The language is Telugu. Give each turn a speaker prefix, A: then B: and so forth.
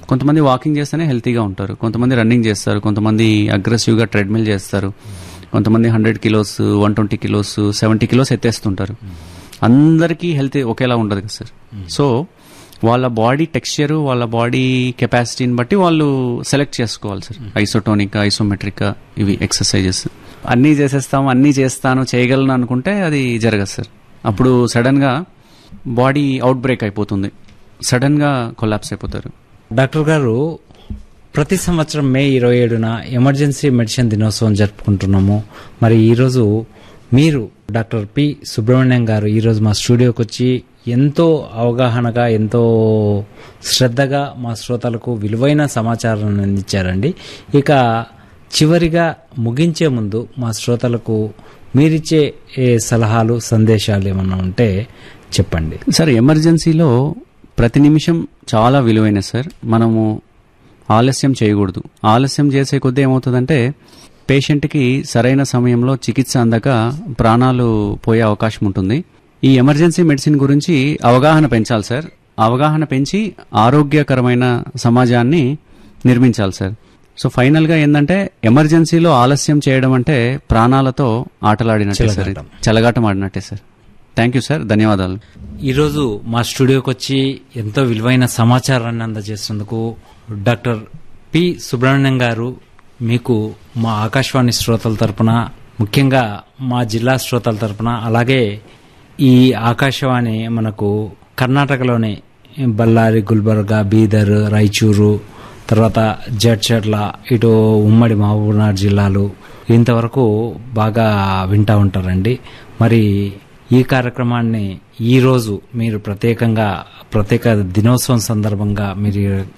A: కొంతమంది వాకింగ్ చేస్తేనే హెల్తీగా ఉంటారు కొంతమంది రన్నింగ్ చేస్తారు కొంతమంది అగ్రెసివ్గా ట్రెడ్మిల్ చేస్తారు కొంతమంది hundred kilos one twenty kilos seventy kilos ఎత్తేస్తుంటారు అందరికీ హెల్త్ ఒకేలా ఉండదు కదా సార్ సో వాళ్ళ బాడీ టెక్స్చర్ వాళ్ళ బాడీ కెపాసిటీని బట్టి వాళ్ళు సెలెక్ట్ చేసుకోవాలి సార్ ఐసోటోనిక్ ఐసోమెట్రిక్ ఇవి ఎక్సర్సైజెస్ అన్నీ చేసేస్తాము అన్నీ చేస్తాను చేయగలను అనుకుంటే అది జరగదు సార్ అప్పుడు సడన్ గా బాడీ అవుట్ బ్రేక్ అయిపోతుంది సడన్ గా కొలాప్స్ అయిపోతారు
B: డాక్టర్ గారు ప్రతి సంవత్సరం మే ఇరవై ఏడున ఎమర్జెన్సీ మెడిసిన్ దినోత్సవం జరుపుకుంటున్నాము మరి ఈరోజు మీరు డాక్టర్ పి సుబ్రహ్మణ్యం గారు ఈరోజు మా స్టూడియోకి వచ్చి ఎంతో అవగాహనగా ఎంతో శ్రద్ధగా మా శ్రోతలకు విలువైన సమాచారాన్ని అందించారండి ఇక చివరిగా ముగించే ముందు మా శ్రోతలకు మీరిచ్చే ఏ సలహాలు సందేశాలు ఏమన్నా ఉంటే చెప్పండి
A: సార్ ఎమర్జెన్సీలో ప్రతి నిమిషం చాలా విలువైన సార్ మనము ఆలస్యం చేయకూడదు ఆలస్యం చేసే కొద్దీ ఏమవుతుందంటే పేషెంట్కి సరైన సమయంలో చికిత్స అందక ప్రాణాలు పోయే అవకాశం ఉంటుంది ఈ ఎమర్జెన్సీ మెడిసిన్ గురించి అవగాహన పెంచాలి సార్ అవగాహన పెంచి ఆరోగ్యకరమైన సమాజాన్ని నిర్మించాలి సార్ సో ఫైనల్ గా ఏంటంటే ఎమర్జెన్సీలో ఆలస్యం చేయడం అంటే ప్రాణాలతో ఆటలాడినట్టే సార్ ఇది. చెలగాటం ఆడినట్టే సార్ థ్యాంక్ యూ సార్ ధన్యవాదాలు
B: ఈరోజు మా స్టూడియోకి వచ్చి ఎంతో విలువైన సమాచారాన్ని అందజేసినందుకు డాక్టర్ పి సుబ్రహ్మణ్యం గారు మీకు మా ఆకాశవాణి శ్రోతల తరపున ముఖ్యంగా మా జిల్లా శ్రోతల తరపున అలాగే ఈ ఆకాశవాణి మనకు కర్ణాటకలోని బళ్ళారి గుల్బర్గా బీదర్ రాయచూరు తర్వాత జడ్చర్ల ఇటు ఉమ్మడి మహబూబ్నగర్ జిల్లాలు ఇంతవరకు బాగా వింటా ఉంటారండి మరి ఈ కార్యక్రమాన్ని ఈ రోజు మీరు ప్రత్యేకంగా ప్రత్యేక దినోత్సవం సందర్భంగా మీరు